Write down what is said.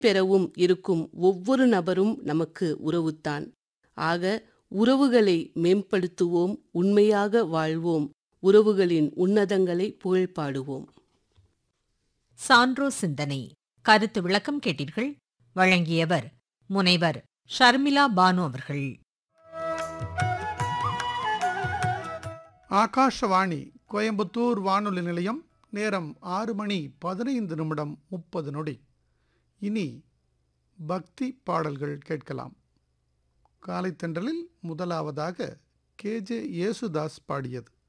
பெறவும் இருக்கும் ஒவ்வொரு நபரும் நமக்கு உறவுத்தான் ஆக உறவுகளை மேம்படுத்துவோம் உண்மையாக வாழ்வோம் உறவுகளின் உன்னதங்களை புகழ்பாடுவோம் சான்றோ சிந்தனை கருத்து விளக்கம் கேட்டீர்கள் வழங்கியவர் முனைவர் ஷர்மிளா பானு அவர்கள் ஆகாஷவாணி கோயம்புத்தூர் வானொலி நிலையம் நேரம் ஆறு மணி பதினைந்து நிமிடம் முப்பது நொடி இனி பக்தி பாடல்கள் கேட்கலாம் காலை தென்றலில் முதலாவதாக கேஜே யேசுதாஸ் பாடியது